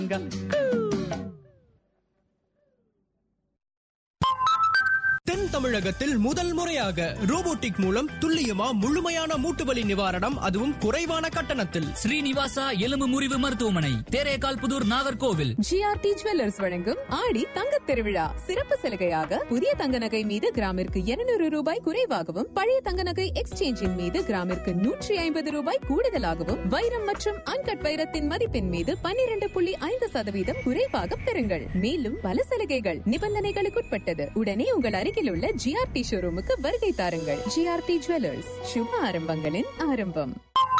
தென் தமிழகத்தில் முதல் முறையாக ரோபோட்டிக் மூலம் துல்லியமா முழுமையான மூட்டு வலி நிவாரணம் அதுவும் குறைவான கட்டணத்தில் ஸ்ரீனிவாசா எலும்பு முறிவு மருத்துவமனை தேரேகால் புதூர் நாகர்கோவில் ஜிஆர்டி ஜுவல்லர்ஸ் வழங்கும் ஆடி தங்கத் திருவிழா சிறப்பு சலுகையாக புதிய தங்க நகை மீது கிராமிற்கு 200 ரூபாய் குறைவாகவும் பழைய தங்க நகை எக்ஸ்சேஞ்சின் மீது கிராமிற்கு நூற்றி ஐம்பது ரூபாய் கூடுதலாகவும் வைரம் மற்றும் அன்கட் வைரத்தின் மதிப்பின் மீது 12.5% புள்ளி ஐந்து சதவீதம் குறைவாக பெறுங்கள் மேலும் பல சலுகைகள் நிபந்தனைகளுக்குட்பட்டது உடனே உங்கள் அருகில் உள்ள ஜிஆர்டி ஷோரூமுக்கு வருகை தாருங்கள் ஜிஆர்டி ஜுவல்லர்ஸ் சுப ஆரம்பங்களின் ஆரம்பம்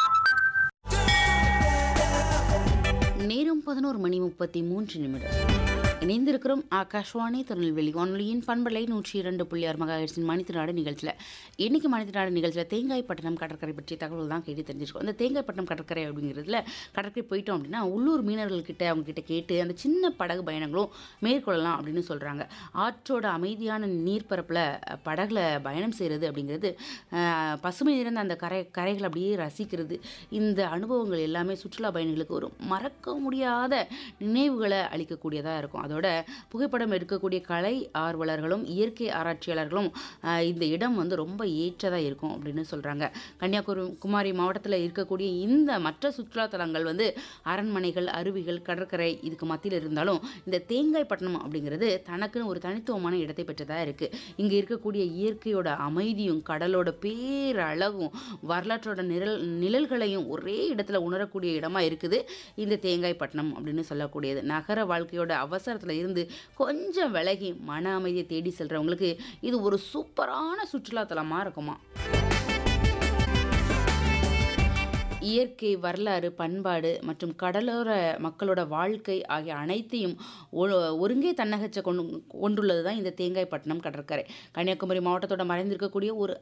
நேரம் பதினோரு மணி முப்பத்தி மூன்று நிமிடம் இணைந்திருக்கிறோம் ஆகாஷ்வாணி திருநெல்வேலி வானொலியின் பண்பலை நூற்றி இரண்டு புள்ளி ஆறு மகாஹெட்ஸின் மணித்திராடு நிகழ்ச்சியில் இன்னைக்கு மணித்திராடு நிகழ்ச்சியில் தேங்காய்பட்டினம் கடற்கரை பற்றிய தகவல் தான் கேட்டு தெரிஞ்சிருக்கோம் அந்த தேங்காய்பட்டினம் கடற்கரை அப்படிங்கிறதுல கடற்கரை போயிட்டோம் அப்படின்னா உள்ளூர் மீனவர்கள்கிட்ட அவங்க கிட்ட கேட்டு அந்த சின்ன படகு பயணங்களும் மேற்கொள்ளலாம் அப்படின்னு சொல்கிறாங்க ஆற்றோட அமைதியான நீர்ப்பரப்பில் படகுல பயணம் செய்கிறது அப்படிங்கிறது அஹ், பசுமை நிறைந்த அந்த கரை கரைகளை அப்படியே ரசிக்கிறது இந்த அனுபவங்கள் எல்லாமே சுற்றுலா பயணிகளுக்கு ஒரு மறக்க முடியாத நினைவுகளை அளிக்கக்கூடியதாக இருக்கும் அதோட புகைப்படம் எடுக்கக்கூடிய கலை ஆர்வலர்களும் இயற்கை ஆராய்ச்சியாளர்களும் ஆஹ், இந்த இடம் வந்து ரொம்ப ஏற்றதாக இருக்கும் அப்படின்னு சொல்கிறாங்க கன்னியாகுமரி குமாரி மாவட்டத்தில் இருக்கக்கூடிய இந்த மற்ற சுற்றுலா தலங்கள் வந்து அரண்மனைகள் அருவிகள் கடற்கரை இதுக்கு மத்தியில் இருந்தாலும் இந்த தேங்காய்பட்டினம் அப்படிங்கிறது தனக்குன்னு ஒரு தனித்துவமான இடத்தை பெற்றதாக இருக்குது இங்கே இருக்கக்கூடிய இயற்கையோட அமைதியும் கடலோட பேரழகும் வரலாற்றோட நிழல் நிழல்களையும் ஒரே இடத்துல உணரக்கூடிய இடமா இருக்குது இந்த தேங்காய்பட்டினம் அப்படின்னு சொல்லக்கூடியது நகர வாழ்க்கையோட அவசரத்தில் இருந்து கொஞ்சம் விலகி மன அமைதியை தேடி செல்றவங்களுக்கு இது ஒரு சூப்பரான சுற்றுலாத்தலமாக இருக்குமா இயற்கை வரலாறு பண்பாடு மற்றும் கடலோர மக்களோட வாழ்க்கை ஆகிய அனைத்தையும் ஒ- ஒருங்கே தன்னகச்ச கொண்டு கொண்டுள்ளது தான் இந்த தேங்காய்பட்டினம் கடற்கரை கன்னியாகுமரி மாவட்டத்தோட மறைந்திருக்கக்கூடிய ஒரு